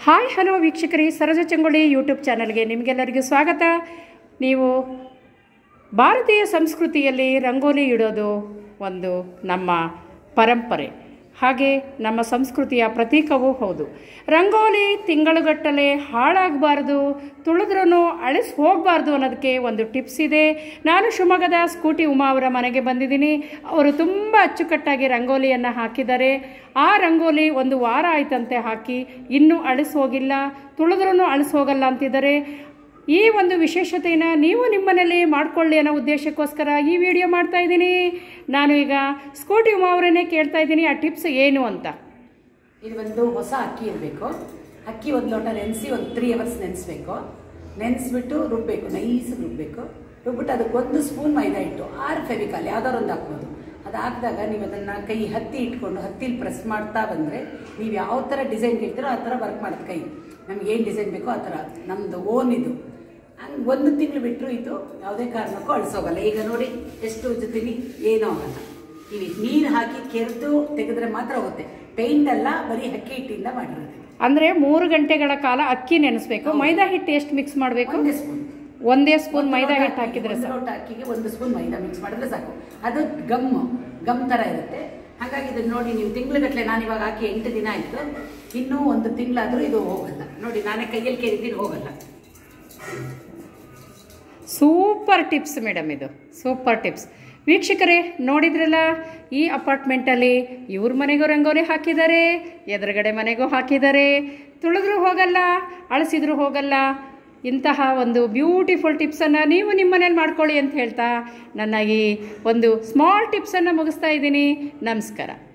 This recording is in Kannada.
ಹಾಯ್ ಹಲೋ ವೀಕ್ಷಕರೇ ಸರೋಜ ಚಂಗೊಳ್ಳಿ ಯೂಟ್ಯೂಬ್ ಚಾನಲ್ಗೆ ನಿಮಗೆಲ್ಲರಿಗೂ ಸ್ವಾಗತ ನೀವು ಭಾರತೀಯ ಸಂಸ್ಕೃತಿಯಲ್ಲಿ ರಂಗೋಲಿ ಇಡೋದು ಒಂದು ನಮ್ಮ ಪರಂಪರೆ ಹಾಗೆ ನಮ್ಮ ಸಂಸ್ಕೃತಿಯ ಪ್ರತೀಕವೂ ಹೌದು ರಂಗೋಲಿ ತಿಂಗಳುಗಟ್ಟಲೆ ಹಾಳಾಗಬಾರ್ದು ತುಳಿದ್ರೂ ಅಳಿಸಿ ಹೋಗಬಾರ್ದು ಅನ್ನೋದಕ್ಕೆ ಒಂದು ಟಿಪ್ಸ್ ಇದೆ ನಾನು ಶಿವಮೊಗ್ಗದ ಸ್ಕೂಟಿ ಉಮಾ ಅವರ ಮನೆಗೆ ಬಂದಿದ್ದೀನಿ ಅವರು ತುಂಬ ಅಚ್ಚುಕಟ್ಟಾಗಿ ರಂಗೋಲಿಯನ್ನು ಹಾಕಿದ್ದಾರೆ ಆ ರಂಗೋಲಿ ಒಂದು ವಾರ ಆಯ್ತಂತೆ ಹಾಕಿ ಇನ್ನೂ ಅಳಿಸಿ ಹೋಗಿಲ್ಲ ತುಳಿದ್ರೂ ಅಳಿಸಿ ಹೋಗಲ್ಲ ಅಂತಿದ್ದಾರೆ ಈ ಒಂದು ವಿಶೇಷತೆಯನ್ನು ನೀವು ನಿಮ್ಮನೇಲಿ ಮಾಡ್ಕೊಳ್ಳಿ ಅನ್ನೋ ಉದ್ದೇಶಕ್ಕೋಸ್ಕರ ಈ ವಿಡಿಯೋ ಮಾಡ್ತಾ ಇದ್ದೀನಿ ನಾನು ಈಗ ಸ್ಕೂಟಿ ಉಮಾ ಅವರನ್ನೇ ಕೇಳ್ತಾ ಇದ್ದೀನಿ ಆ ಟಿಪ್ಸ್ ಏನು ಅಂತ ಇದು ಒಂದು ಹೊಸ ಅಕ್ಕಿ ಇರಬೇಕು ಅಕ್ಕಿ ಒಂದು ಲೋಟ ನೆನೆಸಿ ಒಂದು ತ್ರೀ ಅವರ್ಸ್ ನೆನೆಸ್ಬೇಕು ನೆನೆಸ್ಬಿಟ್ಟು ರುಬ್ಬಬೇಕು ನೈಸ್ ರುಬ್ಬಬೇಕು ರುಬ್ಬಿಟ್ಟು ಅದಕ್ಕೆ ಒಂದು ಸ್ಪೂನ್ ಮೈದಾ ಇಟ್ಟು ಆರು ಫೆವಿಕಾಲ್ ಯಾವ್ದಾರು ಒಂದು ಹಾಕ್ಬೋದು ಅದು ಹಾಕಿದಾಗ ನೀವು ಅದನ್ನು ಕೈ ಹತ್ತಿ ಇಟ್ಕೊಂಡು ಹತ್ತಿಲಿ ಪ್ರೆಸ್ ಮಾಡ್ತಾ ಬಂದರೆ ನೀವು ಯಾವ ಥರ ಡಿಸೈನ್ ಕೇಳ್ತೀರೋ ಆ ಥರ ವರ್ಕ್ ಮಾಡೋದು ಕೈ ನಮ್ಗೆ ಏನು ಡಿಸೈನ್ ಬೇಕೋ ಆ ಥರ ನಮ್ಮದು ಓನ್ ಇದು ಹಂಗೆ ಒಂದು ತಿಂಗಳು ಬಿಟ್ಟರು ಇದು ಯಾವುದೇ ಕಾರಣಕ್ಕೂ ಅಳಿಸೋಗಲ್ಲ ಈಗ ನೋಡಿ ಎಷ್ಟು ಉಜ್ಜುತ್ತೀನಿ ಏನೂ ಆಗಲ್ಲ ಇವಿ ನೀರು ಹಾಕಿ ಕೆರೆದು ತೆಗೆದ್ರೆ ಮಾತ್ರ ಹೋಗುತ್ತೆ ಪೇಂಟ್ ಅಲ್ಲ ಬರೀ ಅಕ್ಕಿ ಹಿಟ್ಟಿಂದ ಮಾಡಿರೋದು ಅಂದರೆ ಮೂರು ಗಂಟೆಗಳ ಕಾಲ ಅಕ್ಕಿ ನೆನೆಸ್ಬೇಕು ಮೈದಾ ಹಿಟ್ಟು ಎಷ್ಟು ಮಿಕ್ಸ್ ಮಾಡಬೇಕು ಒಂದೇ ಸ್ಪೂನ್ ಒಂದೇ ಸ್ಪೂನ್ ಮೈದಾ ಹಿಟ್ಟು ಹಾಕಿದ್ರೆ ಒಂದು ಸಾಕು ಲೋಟ ಅಕ್ಕಿಗೆ ಒಂದು ಸ್ಪೂನ್ ಮೈದಾ ಮಿಕ್ಸ್ ಮಾಡಿದ್ರೆ ಸಾಕು ಅದು ಗಮ್ ಗಮ್ ಥರ ಇರುತ್ತೆ ಹಾಗಾಗಿ ಇದನ್ನ ನೋಡಿ ನೀವು ತಿಂಗ್ಳುಗಟ್ಟಲೆ ನಾನು ಇವಾಗ ಹಾಕಿ ಎಂಟು ದಿನ ಆಯಿತು ಇನ್ನೂ ಒಂದು ತಿಂಗಳಾದರೂ ಇದು ಹೋಗಲ್ಲ ನೋಡಿ ನಾನೇ ಕೈಯಲ್ಲಿ ಕೇಳಿದ್ದೀನಿ ಹೋಗಲ್ಲ ಸೂಪರ್ ಟಿಪ್ಸ್ ಮೇಡಮ್ ಇದು ಸೂಪರ್ ಟಿಪ್ಸ್ ವೀಕ್ಷಕರೇ ನೋಡಿದ್ರಲ್ಲ ಈ ಅಪಾರ್ಟ್ಮೆಂಟಲ್ಲಿ ಇವ್ರ ಮನೆಗೂ ರಂಗೋಲಿ ಹಾಕಿದ್ದಾರೆ ಎದುರುಗಡೆ ಮನೆಗೂ ಹಾಕಿದ್ದಾರೆ ತುಳಿದ್ರೂ ಹೋಗಲ್ಲ ಅಳಿಸಿದ್ರೂ ಹೋಗಲ್ಲ ಇಂತಹ ಒಂದು ಬ್ಯೂಟಿಫುಲ್ ಟಿಪ್ಸನ್ನು ನೀವು ನಿಮ್ಮ ಮನೇಲಿ ಮಾಡ್ಕೊಳ್ಳಿ ಅಂತ ಹೇಳ್ತಾ ನನ್ನ ಈ ಒಂದು ಸ್ಮಾಲ್ ಟಿಪ್ಸನ್ನು ಮುಗಿಸ್ತಾ ಇದ್ದೀನಿ ನಮಸ್ಕಾರ